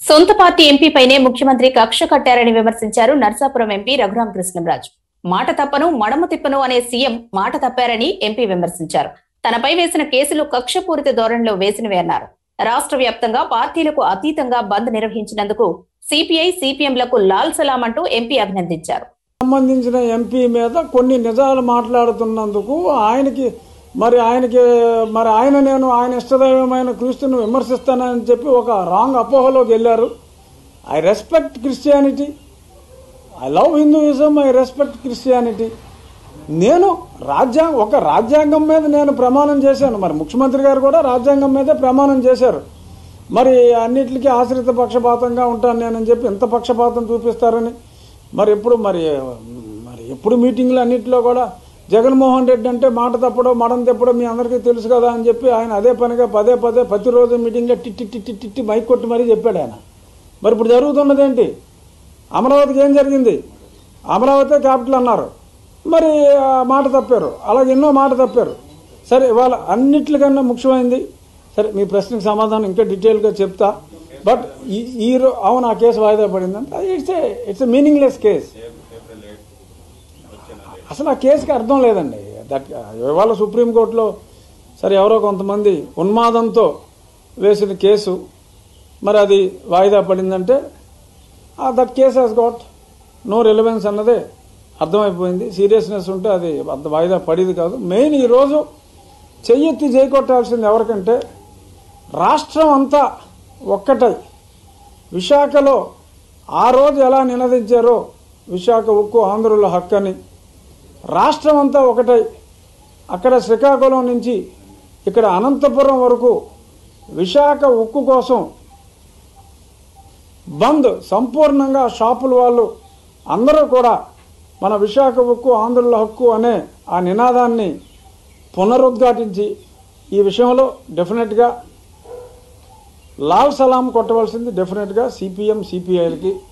సొంత పార్టీ ఎంపీపైనే ముఖ్యమంత్రి కక్ష కట్టారని విమర్శించారు నర్సాపురం ఎంపీ రఘురాం కృష్ణంరాజు మాట తప్పను మడమ తిప్పను అనే సీఎం మాట తప్పారని ఎంపీ విమర్శించారు తనపై వేసిన కేసులు కక్షపూరిత ధోరణిలో వేసినవే అన్నారు రాష్ట్ర వ్యాప్తంగా పార్టీలకు అతీతంగా బంద్ నిర్వహించినందుకు సిపిఐ సిపిఎంలకు లాల్ సలాం అంటూ ఎంపీ అభినందించారు సంబంధించిన ఎంపీ మీద కొన్ని నిజాలు మాట్లాడుతున్నందుకు ఆయనకి మరి ఆయనకి మరి ఆయన నేను ఆయన ఇష్టదైవమైన క్రీస్తుని విమర్శిస్తానని చెప్పి ఒక రాంగ్ అపోహలోకి వెళ్ళారు I respect Christianity I love Hinduism I respect Christianity నేను రాజ్యాంగం ఒక రాజ్యాంగం మీద నేను ప్రమాణం చేశాను మరి ముఖ్యమంత్రి గారు కూడా రాజ్యాంగం మీదే ప్రమాణం చేశారు మరి అన్నిటికీ ఆశ్రిత పక్షపాతంగా ఉంటాను నేనని చెప్పి ఎంత పక్షపాతం చూపిస్తారని మరి ఎప్పుడు మరి మరి ఎప్పుడు మీటింగ్లు అన్నింటిలో కూడా జగన్మోహన్ రెడ్డి అంటే మాట తప్పడో మడం తెప్పడో మీ అందరికీ తెలుసు కదా అని చెప్పి ఆయన అదే పనిగా పదే పదే ప్రతిరోజు మీటింగ్లో టిట్టి టిట్టి టిట్టి మైక్ కొట్టి మరీ చెప్పాడు ఆయన మరి ఇప్పుడు జరుగుతున్నది ఏంటి అమరావతికి ఏం జరిగింది అమరావతి క్యాపిటల్ అన్నారు మరి ఆ మాట తప్పారు అలాగే ఎన్నో మాట తప్పారు సరే ఇవాళ అన్నిటికన్నా ముఖ్యమైనది సరే మీ ప్రశ్నకు సమాధానం ఇంకా డీటెయిల్గా చెప్తా బట్ ఈ ఈ రో అవును ఆ కేసు వాయిదా పడిందంటే it's a it's a meaningless case అసలు ఆ కేసుకి అర్థం లేదండి దట్ ఇవాళ సుప్రీంకోర్టులో సరే ఎవరో కొంతమంది ఉన్మాదంతో వేసిన కేసు మరి అది వాయిదా పడిందంటే that case has got no relevance అన్నదే అర్థమైపోయింది సీరియస్నెస్ ఉంటే అది అంత వాయిదా పడేది కాదు మెయిన్ ఈరోజు చెయ్యెత్తి చేకొట్టాల్సింది ఎవరికంటే రాష్ట్రం అంతా ఒక్కటై విశాఖలో ఆ రోజు ఎలా నినదించారో విశాఖ ఉక్కు ఆంధ్రుల హక్కని రాష్ట్రం అంతా ఒకటై అక్కడ శ్రీకాకుళం నుంచి ఇక్కడ అనంతపురం వరకు విశాఖ ఉక్కు కోసం బంద్ సంపూర్ణంగా షాపుల వాళ్ళు అందరూ కూడా మన విశాఖ ఉక్కు ఆంధ్రుల హక్కు అనే ఆ నినాదాన్ని పునరుద్ఘాటించి ఈ విషయంలో డెఫినెట్గా లాల్ సలాం కొట్టవలసింది డెఫినెట్గా సిపిఎం సిపిఐలకి